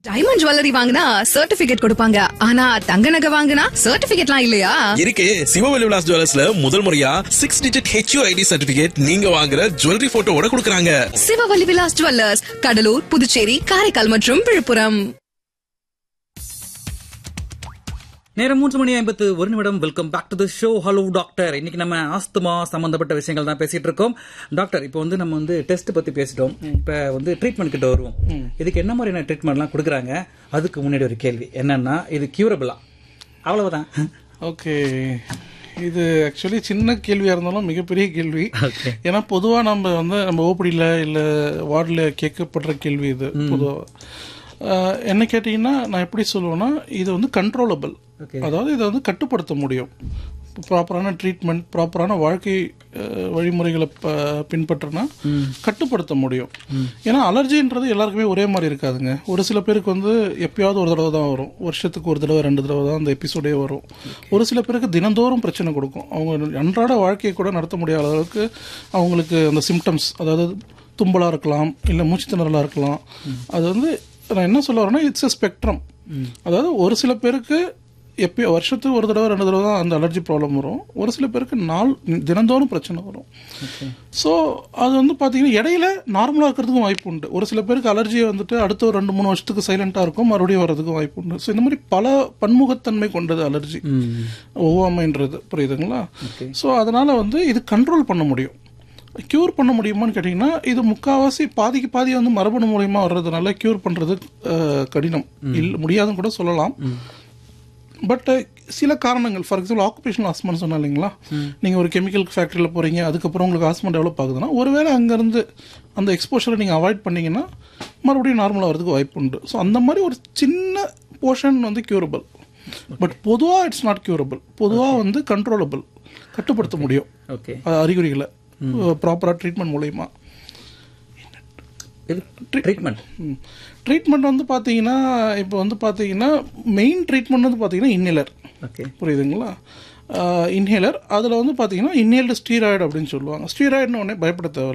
diamond jewellery வாங்கினா certificate கொடுப்பாங்க ஆனா தங்க நகை வாங்கினா சர்டிபிகேட்லாம் இல்லையா இருக்கு சிவவெளி விலாஸ் ஜுவல்லர்ஸ்ல முதல் முறையா six digit HU ID certificate நீங்க வாங்குற ஜுவல்லரி போட்டோவோட கொடுக்கறாங்க சிவவல்லி விலாஸ் ஜுவல்லர்ஸ் கடலூர் புதுச்சேரி காரைக்கால் மற்றும் விழுப்புரம் நேரம் மூன்று மணி ஐம்பத்து ஒரு நிமிடம் welcome back to the show hello doctor இன்னைக்கு நம்ம ஆஸ்துமா சம்பந்தப்பட்ட விஷயங்கள் தான் பேசிட்டு இருக்கோம் டாக்டர் இப்போ வந்து நம்ம வந்து டெஸ்ட் பத்தி பேசிட்டோம் இப்போ வந்து ட்ரீட்மெண்ட் கிட்ட வருவோம் இதுக்கு என்ன மாதிரியான ட்ரீட்மெண்ட்லாம் கொடுக்குறாங்க அதுக்கு முன்னாடி ஒரு கேள்வி என்னன்னா இது கியூரபிளா அவ்வளவுதான் ஓகே இது ஆக்சுவலி சின்ன கேள்வியா இருந்தாலும் மிகப்பெரிய கேள்வி ஏன்னா பொதுவா நம்ம வந்து நம்ம ஓப்படியில் இல்ல வார்டில் கேட்கப்படுற கேள்வி இது பொதுவா ஆஹ், என்ன கேட்டீங்கன்னா நான் எப்படி சொல்லுவேன்னா இது வந்து கண்ட்ரோலபிள் அதாவது இதை வந்து கட்டுப்படுத்த முடியும் ப்ராப்பரான ட்ரீட்மெண்ட் ப்ராப்பரான வாழ்க்கை அஹ், வழிமுறைகளை ப- பின்பற்றினா கட்டுப்படுத்த முடியும் ஏன்னா அலர்ஜின்றது எல்லாருக்குமே ஒரே மாதிரி இருக்காதுங்க ஒரு சில பேருக்கு வந்து எப்பயாவது ஒரு தடவை தான் வரும் வருஷத்துக்கு ஒரு தடவை ரெண்டு தடவை தான் அந்த எபிசோடே வரும் ஒரு சில பேருக்கு தினந்தோறும் பிரச்சனை கொடுக்கும் அவங்க அன்றாட வாழ்க்கையை கூட நடத்த முடியாத அளவுக்கு அவங்களுக்கு அந்த சிம்டம்ஸ் அதாவது தும்பலாக இருக்கலாம் இல்லை மூச்சு திணறலாக இருக்கலாம் அது வந்து நான் என்ன சொல்ல வரேன்னா இட்ஸ் எ ஸ்பெக்ட்ரம் அதாவது ஒரு சில பேருக்கு எப்பயோ வருஷத்துக்கு ஒரு தடவை ரெண்டு தடவை தான் அந்த அலர்ஜி ப்ராப்ளம் வரும் ஒரு சில பேருக்கு நாள் தினந்தோறும் பிரச்சனை வரும் ஸோ அது வந்து பார்த்தீங்கன்னா இடையில நார்மலாக இருக்கிறதுக்கும் வாய்ப்பு உண்டு ஒரு சில பேருக்கு அலர்ஜியை வந்துட்டு அடுத்த ஒரு ரெண்டு மூணு வருஷத்துக்கு சைலண்டாக இருக்கும் மறுபடியும் வர்றதுக்கும் வாய்ப்பு உண்டு ஸோ இந்த மாதிரி பல பன்முகத்தன்மை கொண்டது அலர்ஜி ஒவ்வாமைன்றது புரியுதுங்களா ஸோ அதனால வந்து இது கண்ட்ரோல் பண்ண முடியும் க்யூர் பண்ண முடியுமான்னு கேட்டிங்கன்னா இது முக்கால்வாசி பாதிக்கு பாதி வந்து மரபணு மூலியமா வர்றதுனால க்யூர் பண்ணுறது கடினம் இல்லை முடியாதுன்னு கூட சொல்லலாம் பட் சில காரணங்கள் ஃபார் எக்ஸாம்பிள் ஆக்குபேஷனல் ஆஸ்மான்னு சொன்னா இல்லைங்களா நீங்கள் ஒரு கெமிக்கல் ஃபேக்ட்ரியில் போகிறீங்க அதுக்கப்புறம் உங்களுக்கு ஆஸ்மா டெவலப் ஆகுதுன்னா ஒருவேளை அங்கேருந்து அந்த எக்ஸ்போஷரை நீங்கள் அவாய்ட் பண்ணீங்கன்னா மறுபடியும் நார்மலாக வரதுக்கு வாய்ப்பு உண்டு ஸோ அந்த மாதிரி ஒரு சின்ன போர்ஷன் வந்து க்யூரபிள் பட் பொதுவாக இட்ஸ் நாட் க்யூரபிள் பொதுவாக வந்து கண்ட்ரோலபிள் கட்டுப்படுத்த முடியும் ஓகே அஹ் அறிகுறிகளை ப்ராப்பராக ட்ரீட்மெண்ட் மூலயமா இது ட்ரீட்மெண்ட் ட்ரீட்மெண்ட் வந்து பார்த்தீங்கன்னா இப்போ வந்து பார்த்தீங்கன்னா மெயின் ட்ரீட்மெண்ட் வந்து பார்த்தீங்கன்னா இன்னிலர் ஓகே புரியுதுங்களா இன்ஹேலர் அதில் வந்து பார்த்தீங்கன்னா இன்ஹேல்டு ஸ்டீராய்டு அப்படின்னு சொல்லுவாங்க ஸ்டீராய்டுன்னு உடனே பயப்பட தேவை